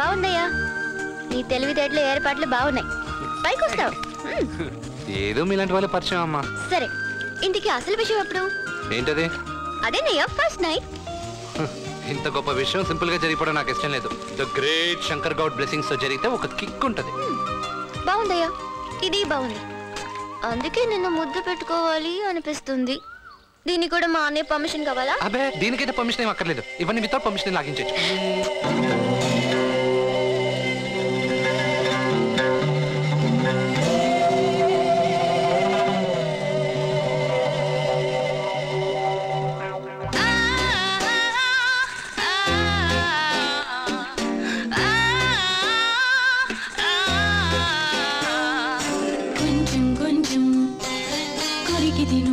బాగుందయ్యా నీ తెలివితేటలు ఏర్పాట్లు బాగున్నాయి పైకి వస్తావు మ్మ్. ఏదో మీలాంటి వాళ్ళ పరిచయం అమ్మా సరే ఇంటికి అసలు విషయం ఎప్పుడు ఏంటది అదేనయ్యా ఫస్ట్ నైట్ ఇంత గొప్ప విషయం సింపుల్ గా జరిగిపోవడం నాకు ఇష్టం లేదు the great Shankar Goud blessings తో జరిగితే ఒక కిక్ ఉంటది బాగుందయ్యా ఇది బాగుంది అందుకే నిన్ను ముద్దు పెట్టుకోవాలి అనిపిస్తుంది దీనికి కూడా మా అన్నయ్య పర్మిషన్ కావాలా అబే దీనికైతే పర్మిషన్ ఏం అక్కర్లేదు ఇవన్నీ వితౌట్ పర్మిషన్ లాగించచ్చు కొంచెం కొంచెం కొరికి తిను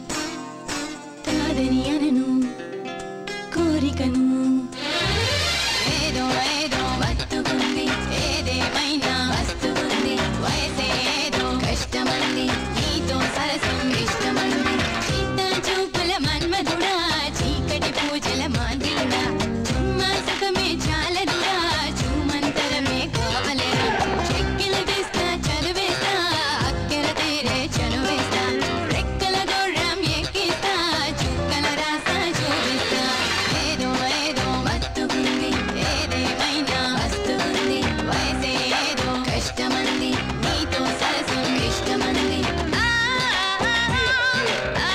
కాదని అనను కోరికను ఏదో ఏదో వత్తుకుంది ఏదేమైనా వస్తుంది వయసే ఏదో కష్టమంది నీతో సరసం ఇష్టమంది చిత్త చూపుల మన్మధుడా చీకటి పూజల మాంద్రుడా చుమ్మా సుఖమే చాలదురా చూమంతరమే కావలేరా చెక్కిల వేస్తా చదివేస్తా అక్కెర తీరే చనువేస్తా రెక్కల గౌరం ఎక్కిస్తా చుక్కల రాసా చూపిస్తా ఏదో ఏదో వత్తుకుంది ఏదేమైనా వస్తుంది వయసే ఏదో కష్టమంది నీతో సరసం ఇష్టమంది ఆ, ఆ,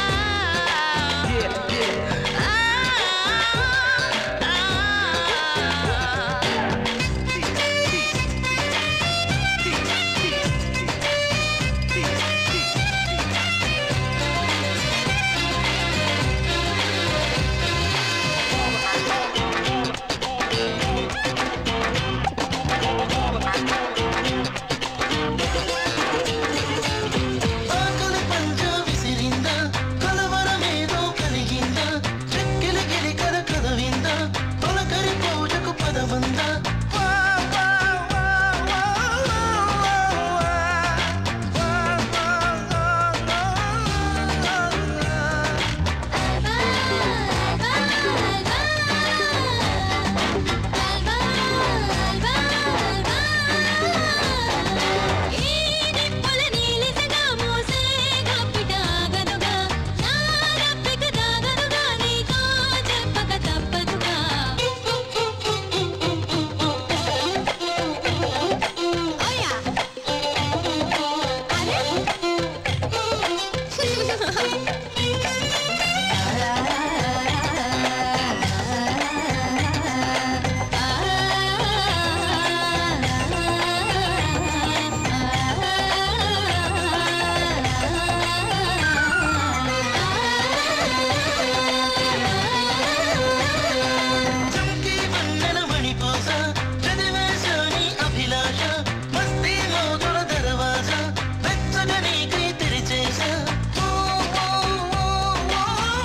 ఆకలి పంజ విసిరిందా కలవరమేదో కలిగిందా చెక్కిలి గిలి కర కదవిందా తొలకరి పూజకు పదవందా వా, వా, వా, వా, వా, వా, వా, వా, వా, వా. చంకీ వన్నెల మణిపూస చదివేశాని అభిలాష మస్తీ మోదుల దరవాజ వెచ్చగా నీకై తెరిచేశా ఓ, ఓ, ఓ, ఓ,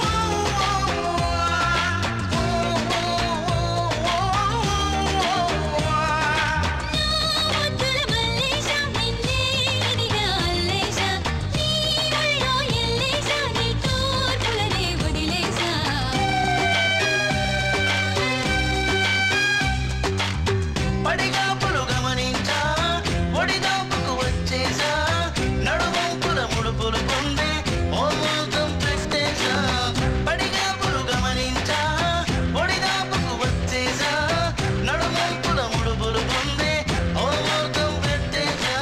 పడిగాపులు గమనించా ఒడిగాపుకు వచ్చేసా నడువంపుల ముడుపులు పొందే ఓ మోగం పెట్టేశా పడిగాపులు గమనించా ఒడిగాపుకు వచ్చేసా నడువంపుల ముడుపులు పొందే ఓ మోగం పెట్టేశా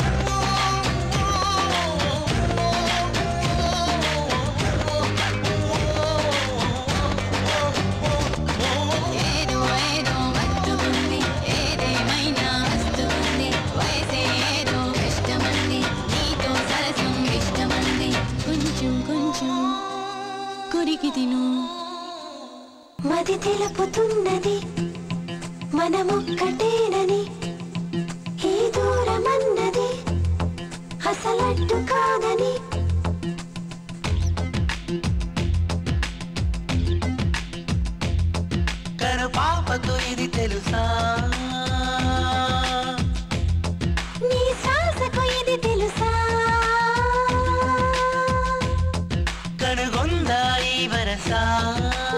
ఏదో ఏదో వత్తుకుంది ఏదేమైనా వస్తుంది వయసే ఏదో కష్టమంది నీతో సరసం ఇష్టమంది కొంచెం కొంచెం కొరికి తిను మది తెలుపుతున్నది మనమొక్కటేనని ఈ దూరమన్నది అసలట్టు కాదని కను పాపకు ఇది తెలుసా నీ శ్వాసకు ఇది తెలుసా కనుగొందా ఈ వరసా